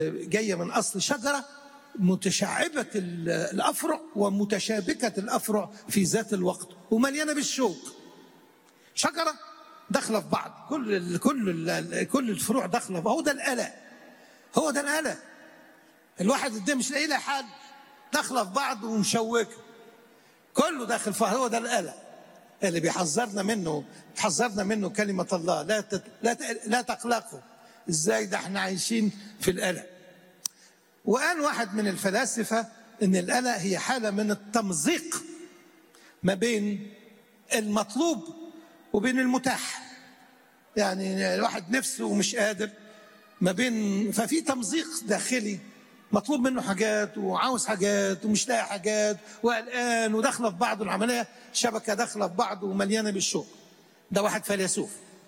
جايه من اصل شجره متشعبه ال- الافرع ومتشابكه الافرع في ذات الوقت ومليانه بالشوك شجره داخله في بعض كل ال كل ال كل الفروع داخله في- هو ده القلق هو ده القلق الواحد ده مش لاقي لها حل داخله في بعض ومشوكه كله داخل في هو ده القلق اللي بيحذرنا منه تحذرنا منه كلمة الله لا تت... لا ت... لا تقلقوا ازاي ده احنا عايشين في القلق وقال واحد من الفلاسفة ان القلق هي حالة من التمزيق ما بين المطلوب وبين المتاح يعني الواحد نفسه ومش قادر ما بين ففي تمزيق داخلي مطلوب منه حاجات وعاوز حاجات ومش لاقي حاجات وقلقان وداخله في بعض العمليه شبكه داخله في بعض ومليانه بالشوق ده واحد فيلسوف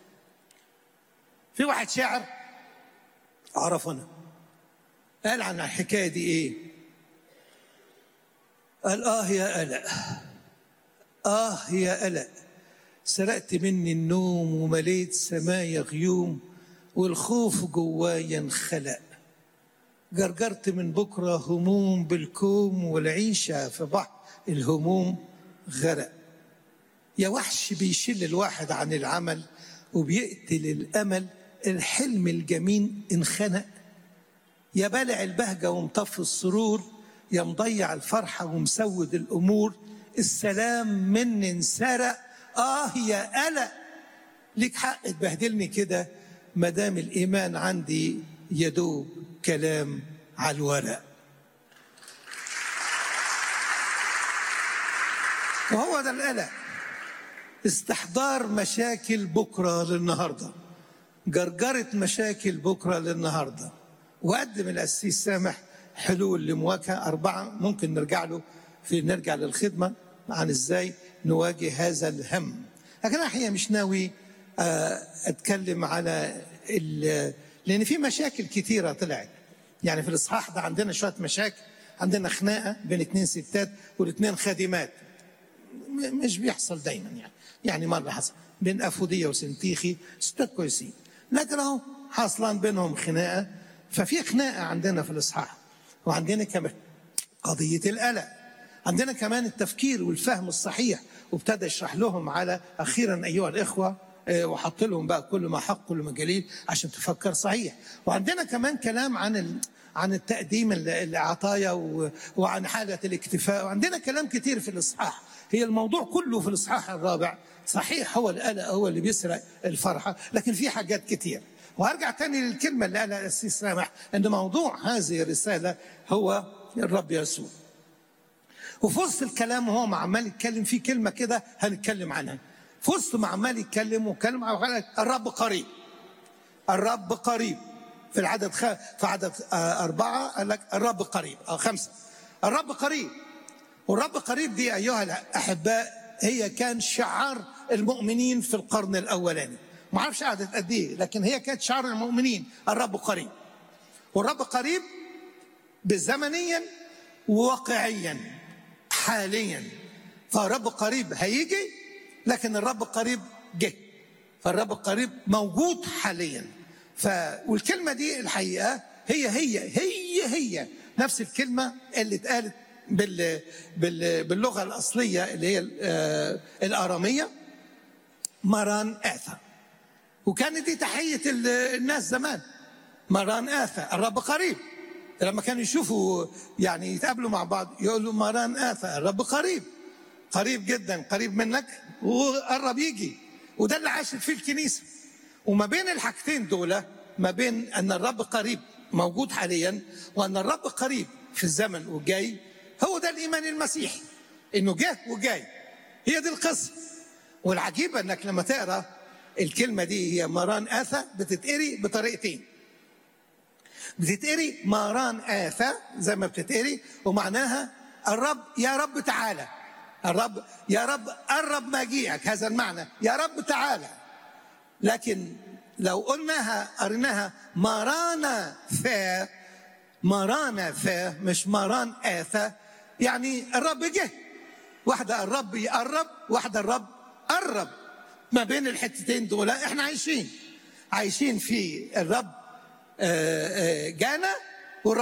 في واحد شاعر اعرفه انا قال عن الحكايه دي ايه قال اه يا قلق اه يا قلق سرقت مني النوم ومليت سمايا غيوم والخوف جوايا انخلق جرجرت من بكرة هموم بالكوم والعيشة في بحر الهموم غرق يا وحش بيشل الواحد عن العمل وبيقتل الأمل الحلم الجميل انخنق يا بالع البهجة ومطفي السرور يا مضيع الفرحة ومسود الأمور السلام مني انسرق آه يا قلق ليك حق تبهدلني كده مدام الإيمان عندي يدوب كلام على الورق وهو ده القلق استحضار مشاكل بكرة للنهاردة جرجرة مشاكل بكرة للنهاردة وقدم الأسيس سامح حلول لمواجهة أربعة ممكن نرجع له في نرجع للخدمة عن إزاي نواجه هذا الهم لكن أنا الحقيقة مش ناوي آه، أتكلم على ال- لأن في مشاكل كتيرة طلعت يعني في الإصحاح ده عندنا شوية مشاكل عندنا خناقة بين اتنين ستات والاثنين خادمات م- مش بيحصل دايما يعني يعني مرة حصل بين أفودية وسنتيخي ستات كويسين لكن أهو حاصلان بينهم خناقة ففي خناقة عندنا في الإصحاح وعندنا كمان قضية القلق عندنا كمان التفكير والفهم الصحيح وابتدى يشرح لهم على أخيرا أيها الإخوة آه، وحط لهم بقى كل ما حق كل ما جليل عشان تفكر صحيح وعندنا كمان كلام عن ال... عن التقديم ال- العطايا و... وعن حالة الاكتفاء وعندنا كلام كتير في الإصحاح هي الموضوع كله في الإصحاح الرابع صحيح هو القلق هو اللي بيسرق الفرحة لكن في حاجات كتير وهرجع تاني للكلمة اللي قالها الأسيس سامح أن موضوع هذه الرسالة هو الرب يسوع وفي وسط الكلام وهو عمال يتكلم في كلمة كده هنتكلم عنها في وسط ما عمال يتكلم وكلم عن الرب قريب الرب قريب في العدد خ... في عدد آه، أربعة قال لك الرب قريب أو خمسة الرب قريب والرب قريب دي أيها الأحباء هي كان شعار المؤمنين في القرن الأولاني ما اعرفش قعدت قد ايه لكن هي كانت شعار المؤمنين الرب قريب والرب قريب بزمنيا وواقعيا حاليا فالرب قريب هيجي لكن الرب قريب جه فالرب قريب موجود حاليا ف والكلمه دي الحقيقه هي هي هي هي نفس الكلمه اللي اتقالت بال بال باللغه الاصليه اللي هي آه، الاراميه مران اثا وكانت دي تحيه ال- الناس زمان مران اثا الرب قريب لما كانوا يشوفوا يعني يتقابلوا مع بعض يقولوا مران اثا الرب قريب قريب جدا قريب منك وقرب يجي وده اللي عاشت فيه الكنيسه وما بين الحاجتين دول ما بين ان الرب قريب موجود حاليا وان الرب قريب في الزمن والجاي هو ده الايمان المسيحي انه جه وجاي هي دي القصه والعجيب انك لما تقرا الكلمه دي هي مران اثا بتتقري بطريقتين بتتقري ماران آثا زي ما بتتقري ومعناها الرب يا رب تعالى الرب يا رب قرب مجيئك هذا المعنى يا رب تعالى لكن لو قلناها قريناها مارانا ثا مارانا ثا مش ماران آثا يعني الرب جه واحدة الرب يقرب واحدة الرب قرب ما بين الحتتين دول احنا عايشين عايشين في الرب آه، آه، جانا